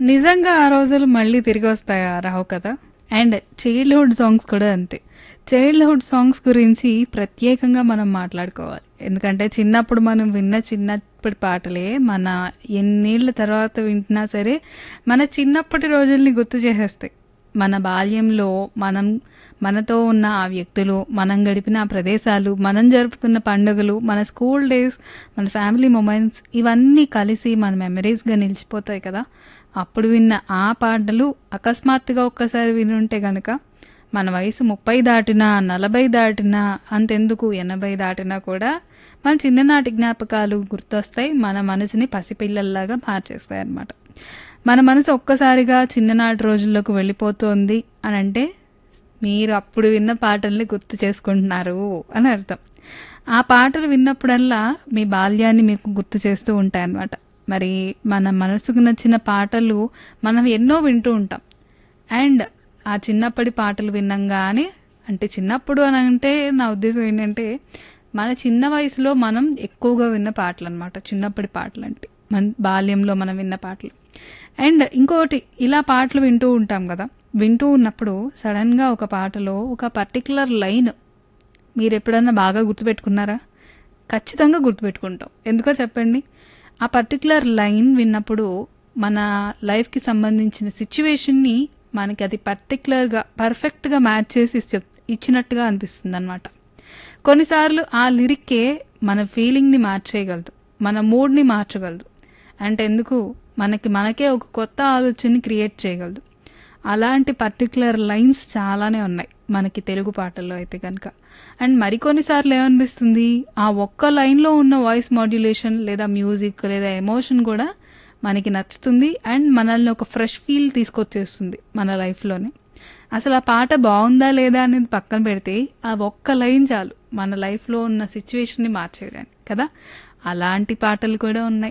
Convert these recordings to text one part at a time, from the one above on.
నిజంగా ఆ రోజులు మళ్ళీ తిరిగొస్తాయా? రావు కదా! అండ్ చైల్డ్‌హుడ్ సాంగ్స్ కూడా అంతే. చైల్డ్‌హుడ్ సాంగ్స్ గురించి ప్రత్యేకంగా మనం మాట్లాడుకోవాలి. ఎందుకంటే చిన్నప్పుడు మనం విన్న చిన్నప్పటి పాటలే మన ఎన్నేళ్ల తర్వాత వింటున్నా సరే, మన చిన్నప్పటి రోజుల్ని గుర్తు చేసేస్తాయి. మన బాల్యంలో మనం మనతో ఉన్న ఆ వ్యక్తులు, మనం గడిపిన ఆ ప్రదేశాలు, మనం జరుపుకున్న పండుగలు, మన స్కూల్ డేస్, మన ఫ్యామిలీ మొమెంట్స్ ఇవన్నీ కలిసి మన మెమరీస్‌గా నిలిచిపోతాయి కదా! అప్పుడు విన్న ఆ పాటలు అకస్మాత్తుగా ఒక్కసారి వినుంటే గనక మన వయసు 30 దాటినా, 40 దాటినా అంతెందుకు 80 దాటినా కూడా మన చిన్ననాటి జ్ఞాపకాలు గుర్తొస్తాయి. మన మనసుని పసిపిల్లల్లాగా మార్చేస్తాయన్నమాట. మన మనసు ఒక్కసారిగా చిన్ననాటి రోజుల్లోకి వెళ్ళిపోతోంది అనంటే మీరు అప్పుడు విన్న పాటల్ని గుర్తు చేసుకుంటున్నారు అని అర్థం. ఆ పాటలు విన్నప్పుడల్లా మీ బాల్యాన్ని మీకు గుర్తు చేస్తూ ఉంటాయన్నమాట. మరి మన మనసుకు నచ్చిన పాటలు మనం ఎన్నో వింటూ ఉంటాం. అండ్ ఆ చిన్నప్పటి పాటలు వినంగానే అంటే చిన్నప్పుడు అనంటే నా ఉద్దేశ్యం ఏంటంటే మన చిన్న వయసులో మనం ఎక్కువగా విన్న పాటలన్నమాట. చిన్నప్పటి పాటలంటే. మన బాల్యంలో మనం విన్న పాటలు. అండ్ ఇంకోటి ఇలా పాటలు వింటూ ఉంటాం గదా! వింటూ ఉన్నప్పుడు సడెన్‌గా ఒక పాటలో ఒక పర్టిక్యులర్ లైన్ మీరెప్పుడన్నా బాగా గుర్తుపెట్టుకున్నారా? ఖచ్చితంగా గుర్తుపెట్టుకుంటాం. ఎందుకో చెప్పండి? ఆ పర్టిక్యులర్ లైన్ విన్నప్పుడు మన లైఫ్‌కి సంబంధించిన సిట్యుయేషన్‌ని మనకి అది పర్టిక్యులర్‌గా పర్ఫెక్ట్‌గా మ్యాచ్ చేసి ఇస్ ఇచ్చినట్టుగా అనిపిస్తుందన్నమాట. కొన్నిసార్లు ఆ లిరిక్కే మన ఫీలింగ్‌ని మార్చేయగలదు. మన మూడ్‌ని మార్చగలదు. అంతెందుకు మనకి మనకే ఒక కొత్త ఆలోచనని క్రియేట్ చేయగలదు. అలాంటి పర్టిక్యులర్ లైన్స్ చాలానే ఉన్నాయి. మనకి తెలుగు పాటల్లో అయితే గనక. అండ్ మరికొన్ని సార్లు ఏమనిపిస్తుంది? ఆ ఒక్క లైన్‌లో ఉన్న వాయిస్ మాడ్యులేషన్ లేదా మ్యూజిక్ లేదా ఎమోషన్ గూడా మనకి నచ్చుతుంది. అండ్ మనల్ని ఒక ఫ్రెష్ ఫీల్ తీసుకొచ్చేస్తుంది మన లైఫ్‌లోనే. అసలు ఆ పాట బావుందా లేదా అనేది పక్కన పెడితే ఆ ఒక్క లైన్ చాలు మన లైఫ్‌లో ఉన్న సిట్యుయేషన్‌ని మార్చేయడానికి కదా! అలాంటి పాటలు కూడా ఉన్నాయి.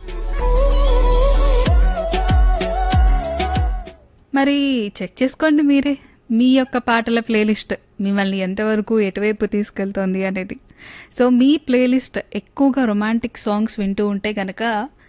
మరి చెక్ చేసుకోండి మీరే. మీ యొక్క పాటల ప్లేలిస్ట్ మిమ్మల్ని ఎంతవరకు ఎటువైపు తీసుకెళ్తోంది అనేది. సో మీ ప్లేలిస్ట్ ఎక్కువగా రొమాంటిక్ సాంగ్స్ వింటూ ఉంటే గనక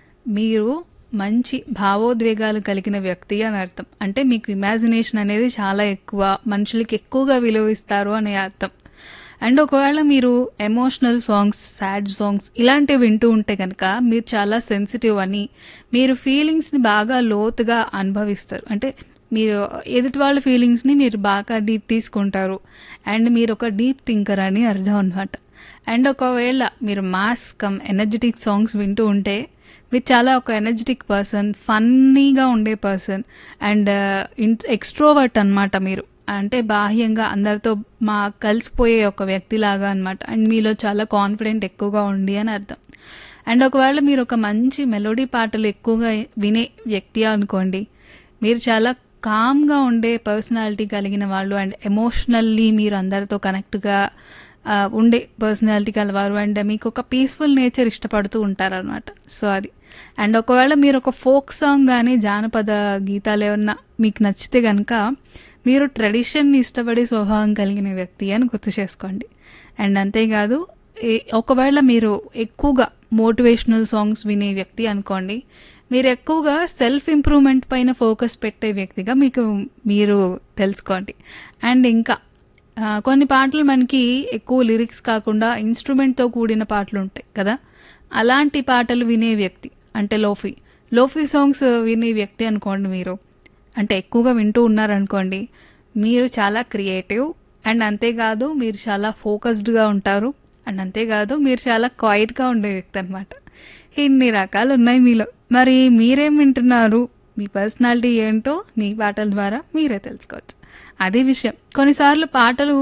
మీరు మంచి భావోద్వేగాలు కలిగిన వ్యక్తి అని అర్థం. అంటే మీకు ఇమాజినేషన్ అనేది చాలా ఎక్కువ. మనుషులకి ఎక్కువగా విలువ ఇస్తారు అని అర్థం. అండ్ ఒకవేళ మీరు ఎమోషనల్ సాంగ్స్, సాడ్ సాంగ్స్ ఇలాంటివి వింటూ ఉంటే గనక మీరు చాలా సెన్సిటివ్ అని, మీరు ఫీలింగ్స్‌ని బాగా లోతుగా అనుభవిస్తారు. అంటే మీరు ఎదుటి వాళ్ళ ఫీలింగ్స్‌ని మీరు బాగా డీప్ తీసుకుంటారు. అండ్ మీరొక డీప్ థింకర్ అని అర్థం అన్నమాట. అండ్ ఒకవేళ మీరు మాస్ కమ్ ఎనర్జిటిక్ సాంగ్స్ వింటూ ఉంటే మీరు చాలా ఒక ఎనర్జిటిక్ పర్సన్, ఫన్నీగా ఉండే పర్సన్ అండ్ ఇంట్ ఎక్స్‌ట్రోవర్ట్ అన్నమాట మీరు. అంటే బాహ్యంగా అందరితో మా కలిసిపోయే ఒక వ్యక్తిలాగా అన్నమాట. అండ్ మీలో చాలా కాన్ఫిడెంట్ ఎక్కువగా ఉంది అని అర్థం. అండ్ ఒకవేళ మీరు ఒక మంచి మెలోడీ పాటలు ఎక్కువగా వినే వ్యక్తి అనుకోండి. మీరు చాలా కామ్‌గా ఉండే పర్సనాలిటీ కలిగిన వాళ్ళు అండ్ ఎమోషనల్లీ మీరు అందరితో కనెక్ట్‌గా ఆహ్, ఉండే పర్సనాలిటీ కలవారు. అండ్ మీకు ఒక పీస్‌ఫుల్ నేచర్ ఇష్టపడుతూ ఉంటారన్నమాట. సో అది. అండ్ ఒకవేళ మీరు ఒక ఫోక్ సాంగ్ గాని, జానపద గీతాలేమన్నా మీకు నచ్చితే గనక మీరు ట్రెడిషన్‌ని ఇష్టపడే స్వభావం కలిగిన వ్యక్తి అని గుర్తు చేసుకోండి. అండ్ అంతేకాదు ఎ ఒకవేళ మీరు ఎక్కువగా మోటివేషనల్ సాంగ్స్ వినే వ్యక్తి అనుకోండి. మీరు ఎక్కువగా సెల్ఫ్ ఇంప్రూవ్‌మెంట్ పైన ఫోకస్ పెట్టే వ్యక్తిగా మీకు మీరు తెలుసుకోండి. అండ్ ఇంకా ఆహ్, కొన్ని పాటలు మనకి ఎక్కువ లిరిక్స్ కాకుండా ఇన్‌స్ట్రుమెంట్‌తో కూడిన పాటలుంటాయి కదా! అలాంటి పాటలు వినే వ్యక్తి అంటే లోఫీ. లోఫీ సాంగ్స్ వినే వ్యక్తి అనుకోండి మీరు. అంటే ఎక్కువగా వింటూ ఉన్నారనుకోండి. మీరు చాలా క్రియేటివ్ అండ్ అంతేకాదు మీరు చాలా ఫోకస్డ్‌గా ఉంటారు. అండ్ అంతేకాదు మీరు చాలా క్వైట్‌గా ఉండే వ్యక్తి అన్నమాట. ఇన్ని రకాలు ఉన్నాయి మీలో. మరి మీరేం వింటున్నారు? మీ పర్సనాలిటీ ఏంటో మీ పాటల ద్వారా మీరే తెలుసుకోవచ్చు. అది విషయం. కొన్నిసార్లు పాటలు